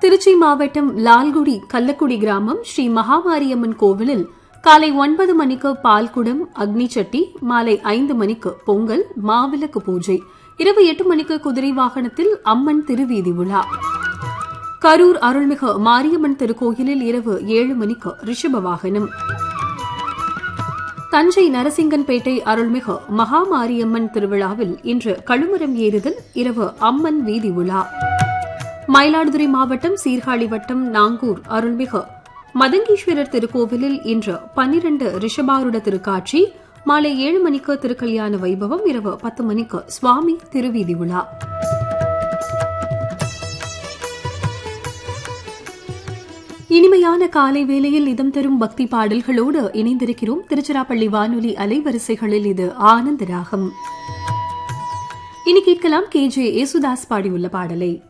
திருச்சி மாவட்டம் லால்குடி கள்ளக்குடி கிராமம் ஸ்ரீ மகாமாரியம்மன் கோவிலில் காலை ஒன்பது மணிக்கு பால்குடம் அக்னி சட்டி மாலை ஐந்து மணிக்கு பொங்கல் மாவிளக்கு பூஜை இரவு எட்டு மணிக்கு குதிரை வாகனத்தில் அம்மன் திருவீதி விழா கரூர் அருள்மிகு மாரியம்மன் திருக்கோயிலில் இரவு ஏழு மணிக்கு ரிஷப வாகனம் தஞ்சை நரசிங்கன்பேட்டை அருள்மிகு மகாமாரியம்மன் திருவிழாவில் இன்று கழுமரம் ஏறுதல் இரவு அம்மன் வீதி விழா மயிலாடுதுறை மாவட்டம் சீர்காழி வட்டம் நாங்கூர் அருள்மிகு மதங்கீஸ்வரர் திருக்கோவிலில் இன்று பன்னிரண்டு ரிஷபாருட திருக்காட்சி மாலை ஏழு மணிக்கு திருக்கல்யாண வைபவம் இரவு பத்து மணிக்கு சுவாமி திருவீதி விழா இனிமையான காலை வேளையில் இதம் தரும் பக்தி பாடல்களோடு இணைந்திருக்கிறோம் திருச்சிராப்பள்ளி வானொலி அலைவரிசைகளில் இது ஆனந்த ராகம் இனி கேட்கலாம் கே ஜே யேசுதாஸ் பாடியுள்ள பாடலை